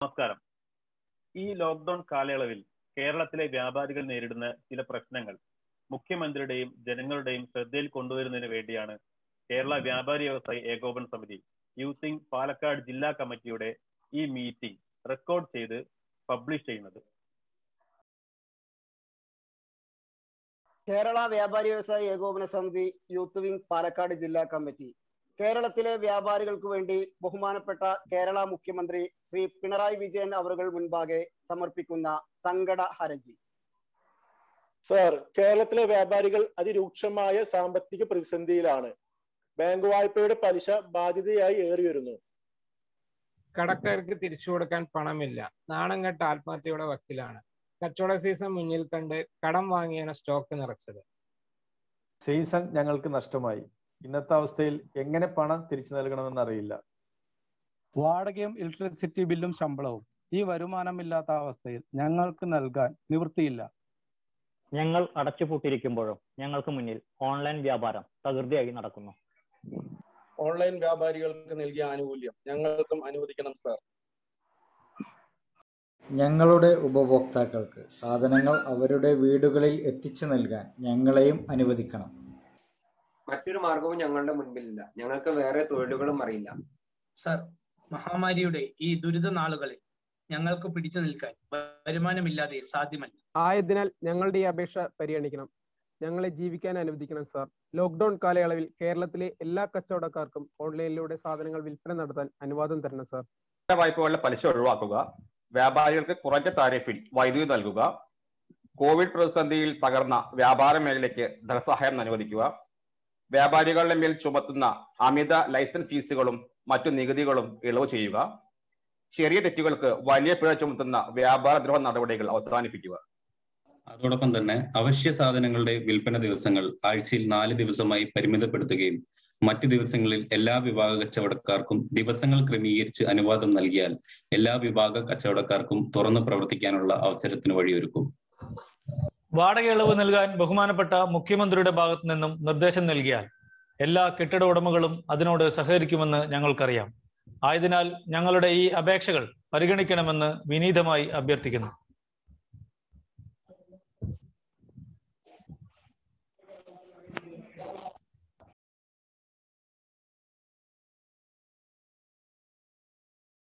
നമസ്കാരം ഈ ലോക്ക്ഡൌൺ കാലയളവിൽ കേരളത്തിലെ വ്യാപാരികൾ നേരിടുന്ന ചില പ്രശ്നങ്ങൾ മുഖ്യമന്ത്രിയുടെയും ജനങ്ങളുടെയും ശ്രദ്ധയിൽ കൊണ്ടുവരുന്നതിന് വേണ്ടിയാണ് കേരള വ്യാപാരി വ്യവസായി ഏകോപന സമിതി യൂത്തിങ് പാലക്കാട് ജില്ലാ കമ്മിറ്റിയുടെ ഈ മീറ്റിംഗ് റെക്കോർഡ് ചെയ്ത് പബ്ലിഷ് ചെയ്യുന്നത് കേരള വ്യാപാരി വ്യവസായ ഏകോപന സമിതി യൂത്ത് വിംഗ് പാലക്കാട് ജില്ലാ കമ്മിറ്റി കേരളത്തിലെ വ്യാപാരികൾക്ക് വേണ്ടി ബഹുമാനപ്പെട്ട കേരള മുഖ്യമന്ത്രി ശ്രീ പിണറായി വിജയൻ അവറുകൾ മുൻപാകെ സമർപ്പിക്കുന്ന സങ്കട ഹർജി സർ കേരളത്തിലെ വ്യാപാരികൾ അതിരൂക്ഷമായ സാമ്പത്തിക പ്രതിസന്ധിയിലാണ് ബാങ്ക് വായ്പയുടെ പലിശ ബാധ്യതയായി ഏറി വരുന്നു കടക്കാർക്ക് തിരിച്ചു കൊടുക്കാൻ പണമില്ല നാണം കെട്ട ആത്മഹത്യയുടെ വക്കിലാണ് കച്ചവട സീസൺ മുന്നിൽ കണ്ട് കടം വാങ്ങിയാണ് സ്റ്റോക്ക് നിറച്ചത് സീസൺ ഞങ്ങൾക്ക് നഷ്ടമായി ഇന്നത്തെ അവസ്ഥയിൽ എങ്ങനെ പണം തിരിച്ചു നൽകണമെന്ന് അറിയില്ല വാടകയും ഇലക്ട്രിസിറ്റി ബില്ലും ശമ്പളവും ഈ വരുമാനമില്ലാത്ത അവസ്ഥയിൽ ഞങ്ങൾക്ക് നൽകാൻ നിവൃത്തിയില്ല ഞങ്ങൾ അടച്ചുപൂട്ടിയിരിക്കുമ്പോഴും ഞങ്ങൾക്ക് മുന്നിൽ ഓൺലൈൻ വ്യാപാരം തകൃതിയായി നടക്കുന്നു ഓൺലൈൻ വ്യാപാരികൾക്ക് നൽകിയ ആനുകൂല്യം ഞങ്ങൾക്കും അനുവദിക്കണം സാർ ഞങ്ങളുടെ ഉപഭോക്താക്കൾക്ക് സാധനങ്ങൾ അവരുടെ വീടുകളിൽ എത്തിച്ചു നൽകാൻ ഞങ്ങളെയും അനുവദിക്കണം മറ്റൊരു മാർഗവും ഞങ്ങളുടെ മുൻപിലില്ല ഞങ്ങൾക്ക് വേറെ തൊഴിലുകളും അറിയില്ല സർ മഹാമാരിയുടെ ഈ ദുരിത നാളുകളിൽ ഞങ്ങൾക്ക് പിടിച്ചു നിൽക്കാൻ വരുമാനമില്ലാതെ സാധ്യമല്ല ആയതിനാൽ ഞങ്ങളുടെ ഈ അപേക്ഷ പരിഗണിക്കണം ഞങ്ങളെ ജീവിക്കാൻ അനുവദിക്കണം സാർ ലോക്ക്ഡൌൺ കാലയളവിൽ കേരളത്തിലെ എല്ലാ കച്ചവടക്കാർക്കും ഓൺലൈനിലൂടെ സാധനങ്ങൾ വിൽപ്പന നടത്താൻ അനുവാദം തരണം സാർ വായ്പകളുടെ പലിശ ഒഴിവാക്കുക വ്യാപാരികൾക്ക് കുറഞ്ഞ താരിഫിൽ വൈദ്യുതി നൽകുക കോവിഡ് പ്രതിസന്ധിയിൽ തകർന്ന വ്യാപാര മേഖലയ്ക്ക് ധനസഹായം അനുവദിക്കുക വ്യാപാരികളുടെ മേൽ ചുമത്തുന്ന അമിത ലൈസൻസ് ഫീസുകളും മറ്റു നികുതികളും ഇളവ് ചെയ്യുക ചെറിയ തെറ്റുകൾക്ക് വലിയ പിഴ ചുമത്തുന്ന വ്യാപാരദ്രോഹ നടപടികൾ അവസാനിപ്പിക്കുക അതോടൊപ്പം തന്നെ അവശ്യ സാധനങ്ങളുടെ വിൽപ്പന ദിവസങ്ങൾ ആഴ്ചയിൽ നാല് ദിവസമായി പരിമിതപ്പെടുത്തുകയും മറ്റു ദിവസങ്ങളിൽ എല്ലാ വിഭാഗ കച്ചവടക്കാർക്കും ദിവസങ്ങൾ ക്രമീകരിച്ച് അനുവാദം നൽകിയാൽ എല്ലാ വിഭാഗ കച്ചവടക്കാർക്കും തുറന്നു പ്രവർത്തിക്കാനുള്ള അവസരത്തിന് വഴിയൊരുക്കും വാടക ഇളവ് നൽകാൻ ബഹുമാനപ്പെട്ട മുഖ്യമന്ത്രിയുടെ ഭാഗത്തു നിന്നും നിർദ്ദേശം നൽകിയാൽ എല്ലാ കെട്ടിട ഉടമകളും അതിനോട് സഹകരിക്കുമെന്ന് ഞങ്ങൾക്കറിയാം ആയതിനാൽ ഞങ്ങളുടെ ഈ അപേക്ഷകൾ പരിഗണിക്കണമെന്ന് വിനീതമായി അഭ്യർത്ഥിക്കുന്നു